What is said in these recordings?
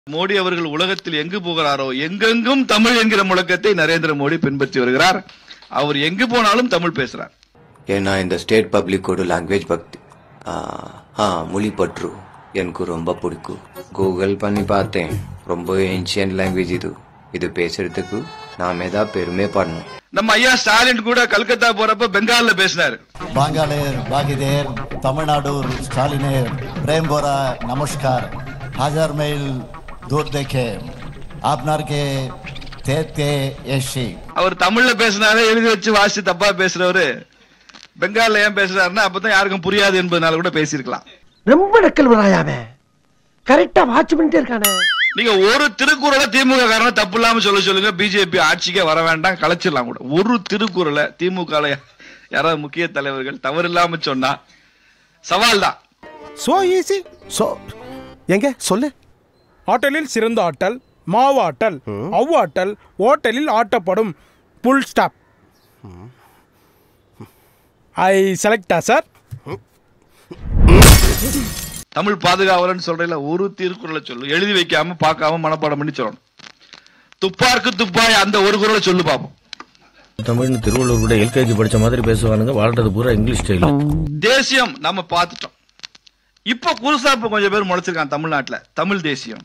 மோடி அவர்கள் உலகத்தில் எங்கு போகிறாரோ எங்கெங்கும் தமிழ் என்கிற முழக்கத்தை நரேந்திர மோடி பின்பற்றி வருகிறார் அவர் எங்கு போனாலும் தமிழ் பேசுறார் ஏன்னா இந்த ஸ்டேட் பப்ளிக்கோட லாங்குவேஜ் பக்தி ஆ, ஆ மொழி பற்று எனக்கு ரொம்ப பிடிக்கும் கூகுள் பண்ணி பார்த்தேன் ரொம்ப ஏன்ஷியன்ட் லாங்குவேஜ் இது இது பேசுறதுக்கு நாம தான் பெருமை பண்ணணும் நம்ம ஐயா ஸ்டாலின் கூட கல்கத்தா போறப்ப பெங்கால்ல பேசினாரு বাঙালের বাগিদের তামিলনাড়ুর স্টালিনের প্রেম ভরা নমস্কার হাজার মাইল দূর দেখে আপনারকে দেখতে এসি அவர் தமிழ்ல பேசினாலே எழுதி வச்சு வாசிச்சு தப்பா பேசுறவரு பெங்கால்ல ஏன் பேசுறாருன்னா அப்பதான் யாருக்கும் புரியாது என்பதனால கூட பேசியிருக்கலாம் ரொம்ப நக்கல் வராயாவே கரெக்டா வாட்ச் பண்ணிட்டே இருக்கானே நீங்க ஒரு திருக்குறளை திமுக காரன தப்பு இல்லாம சொல்ல சொல்லுங்க பிஜேபி ஆட்சிக்கே வர வேண்டாம் கலைச்சிடலாம் கூட ஒரு திருக்குறளை திமுக ல யாராவது முக்கிய தலைவர்கள் தவறு இல்லாம சொன்னா சவால் தான் சோ ஈஸி சோ எங்க சொல்லு ஆட்டலில் சிறந்த ஆட்டல் மாவாட்டல் அவ்வாட்டல் ஓட்டலில் ஆட்டப்படும் புல் ஸ்டாப் ஐ செலக்டா சார் தமிழ் பாதுகாவலன்னு சொல்றதுல ஒரு திருக்குறளை சொல்லு எழுதி வைக்காம பார்க்காம மனப்பாடம் பண்ணி சொல்லணும் துப்பார்க்கு துப்பாய் அந்த ஒரு குறளை சொல்லு பாப்போம் தமிழ்னு திருவள்ளூர் கூட எல்கேஜி படிச்ச மாதிரி பேசுவானுங்க வாழ்றது பூரா இங்கிலீஷ் ஸ்டைல் தேசியம் நம்ம பார்த்துட்டோம் இப்ப புதுசா இப்ப கொஞ்சம் பேர் முளைச்சிருக்கான் தமிழ்நாட்டுல தமிழ் தேசியம்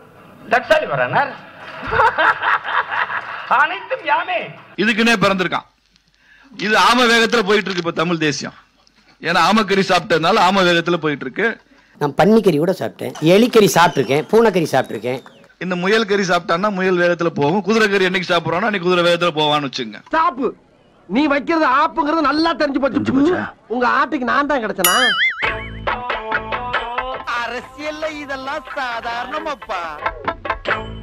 அனைத்தும் யாமே இதுக்குன்னே பிறந்திருக்கான் இது ஆம வேகத்துல போயிட்டு இருக்கு இப்ப தமிழ் தேசியம் ஏன்னா ஆமக்கறி சாப்பிட்டதுனால ஆம வேகத்துல போயிட்டு இருக்கு நான் பன்னிக்கறி கூட சாப்பிட்டேன் எலிக்கறி சாப்பிட்ருக்கேன் பூனைக்கறி சாப்பிட்ருக்கேன் இந்த முயல் கறி சாப்பிட்டான்னா முயல் வேகத்துல போகும் குதிரை கறி என்னைக்கு சாப்பிடுறோம்னா அன்னைக்கு குதிரை வேகத்துல போவான்னு வச்சுங்க ஸ்டாப்பு நீ வைக்கிறது ஆப்புங்கிறது நல்லா தெரிஞ்சு போச்சு உங்க ஆட்டுக்கு நான் தான் கிடைச்சனா அரசியல்ல இதெல்லாம் சாதாரணமாப்பா